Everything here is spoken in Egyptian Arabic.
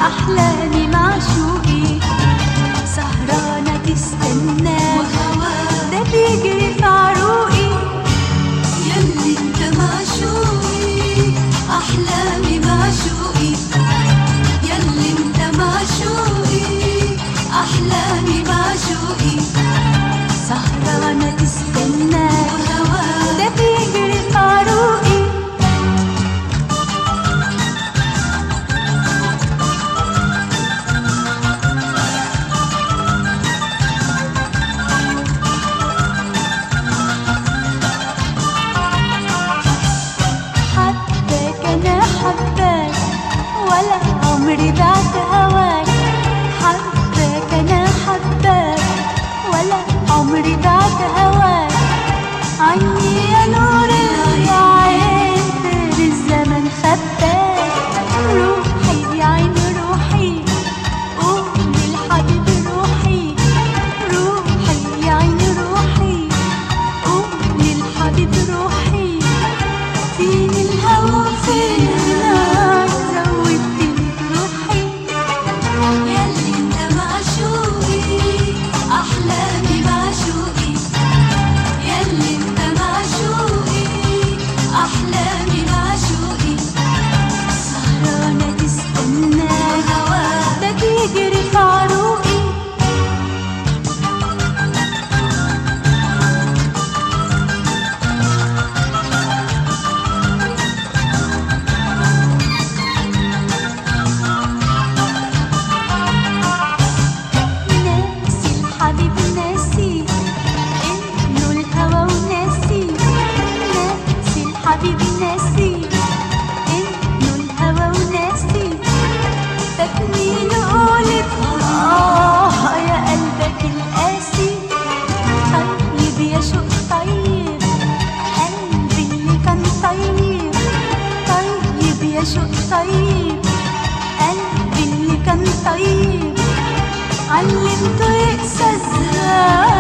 أحلامي معشوقي سهرانة تستنى ده بيجري في عروقي يلي انت معشوقي احلامي معشوقي يلي انت معشوقي احلامي معشوقي سهرانة تستنى وهواك ده بيجري في عروقي حباك انا حباك ولا عمري بعت هواك حباك انا حباك ولا عمري بعت هواك عيني يا نور العين طير الزمن خباك روحي يا عين روحي قول للحبيب روحي روحي يا عين روحي قول للحبيب روحي فين الهوى فين النار زودتني بروحي يلي انت معشوقي احلامي معشوقي يلي انت معشوقي احلامي معشوقي سهرانة تستنى وهواك ده بيجري في عروقي ناسي الحبيب ناسي انه الهوى وناسي ناسي الحبيب ناسي انه الهوى وناسي فاتني نقولك اه يا قلبك القاسي طيب يا شوق طيب قلبي اللي كان طيب طيب يا شوق طيب قلبي اللي كان طيب علمته يقسى ازاي